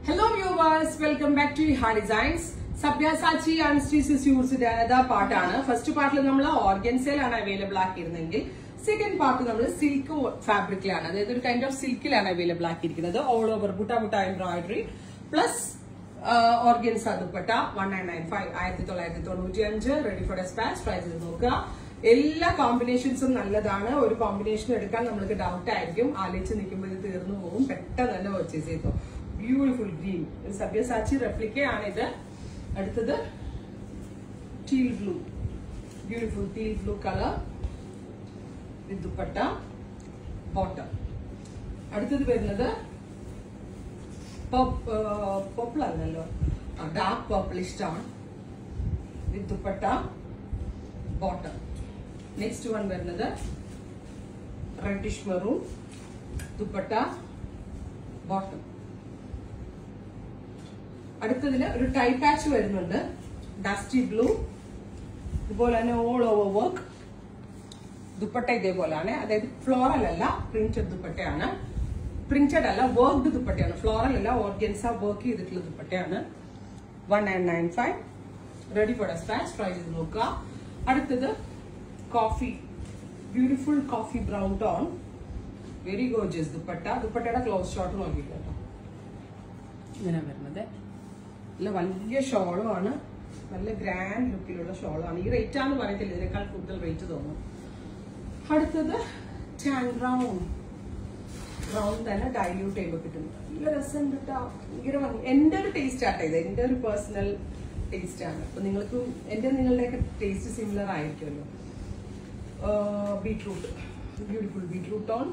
hello viewers welcome back to ഹാ designs Sabyasachi അൺസ്റ്റീസസ് യൂസിന്റെ അതാ പാർട്ടാണ് ഫസ്റ്റ് പാർട്ടിൽ നമ്മൾ ഓർഗൻസയിലാണ് അവൈലബിൾ ആക്കിയിരുന്നെങ്കിൽ സെക്കൻഡ് പാർട്ട് നമ്മൾ സിൽക്ക് ഫാബ്രിക്കിലാണ് അതായത് ഒരു കൈൻഡ് ഓഫ് സിൽക്കിലാണ് അവൈലബിൾ ആക്കിയിരിക്കുന്നത് all over butta butta embroidery plus organza dupatta one nine nine five ആയിരത്തി തൊള്ളായിരത്തി തൊണ്ണൂറ്റി അഞ്ച് റെഡി ഫോർ ഡെസ്പാച്ച് ട്രൈ ചെയ്ത് നോക്കുക എല്ലാ കോമ്പിനേഷൻസും നല്ലതാണ് ഒരു കോമ്പിനേഷൻ എടുക്കാൻ നമ്മൾക്ക് ഡൗട്ട് ആയിരിക്കും ആലോചിച്ച് നിൽക്കുമ്പോൾ ഇത് തീർന്നു പോകും പെട്ടെന്ന് തന്നെ പർച്ചേസ് ചെയ്തു ബ്യൂട്ടിഫുൾ ഗ്രീൻ സബ്യസാച്ചി റെപ്ലിക്ക ആണ് ഇത് അടുത്തത് teal blue beautiful teal blue colour with dupatta bottom അടുത്തത് വരുന്നത് പർപ്പിൾ അല്ലല്ലോ ഡാർക്ക് പർപ്പിൾ ഇഷ്ടമാണ് with dupatta bottom next one വരുന്നത് റെഡിഷ് മെറൂൺ ദുപ്പട്ട ബോട്ടം അടുത്തതില് ഒരു ടൈ പാച്ച് വരുന്നുണ്ട് ഡസ്റ്റി ബ്ലൂ ഇതുപോലെ തന്നെ ഓൾ ഓവർ വർക്ക് ദുപ്പട്ട ഇതേപോലെയാണ് അതായത് ഫ്ലോറൽ അല്ല പ്രിന്റഡ് ദുപ്പട്ടയാണ് പ്രിന്റഡ് അല്ല വർക്ക്ഡ് ദുപ്പട്ടയാണ് ഫ്ലോറൽ അല്ല ഓർഗൻസ വർക്ക് ചെയ്തിട്ടുള്ള ദുപ്പട്ടയാണ് one nine nine five ready for dispatch try ചെയ്ത് നോക്കുക അടുത്തത് coffee beautiful coffee brown tone very gorgeous dupatta ദുപ്പട്ടയുടെ ക്ലോസ് ഷോട്ട് നോക്കിയിട്ട് കേട്ടോ ഇങ്ങനെ വരുന്നത് നല്ല വലിയ ഷോളുമാണ് നല്ല ഗ്രാൻഡ് ലുക്കിലുള്ള ഷോളാണ് ഈ റേറ്റ് ആണെന്ന് പറയത്തില്ല ഇതിനേക്കാൾ കൂടുതൽ റേറ്റ് തോന്നും അടുത്തത് ടാൻ ബ്രൗൺ ബ്രൗൺ തന്നെ ഡൈല്യൂട്ട് ചെയ്യുമ്പോൾ കിട്ടുന്നത് നല്ല രസം കേട്ടോ ഭയങ്കര ഭംഗി എന്റെ ഒരു ടേസ്റ്റ് ആട്ടോ ഇത് എന്റെ ഒരു പേഴ്സണൽ ടേസ്റ്റ് ആണ് അപ്പൊ നിങ്ങൾക്ക് എന്റെ നിങ്ങളുടെയൊക്കെ ടേസ്റ്റ് സിമിലർ ആയിരിക്കുമല്ലോ beetroot beautiful beetroot on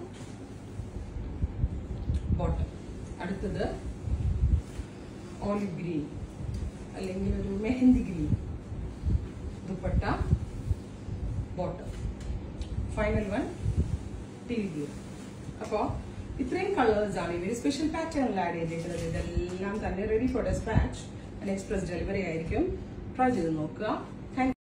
bottom അടുത്തത് ഓലിവ് ഗ്രീൻ അല്ലെങ്കിൽ ഒരു mehndi green dupatta bottom final one teal green അപ്പോ ഇത്രയും കളേഴ്സ് ആണ് ഇവര് സ്പെഷ്യൽ പാറ്റേണിൽ ആഡ് ചെയ്തിരിക്കുന്നത് ഇതെല്ലാം തന്നെ ready for dispatch express delivery ആയിരിക്കും ട്രൈ ചെയ്ത് നോക്കുക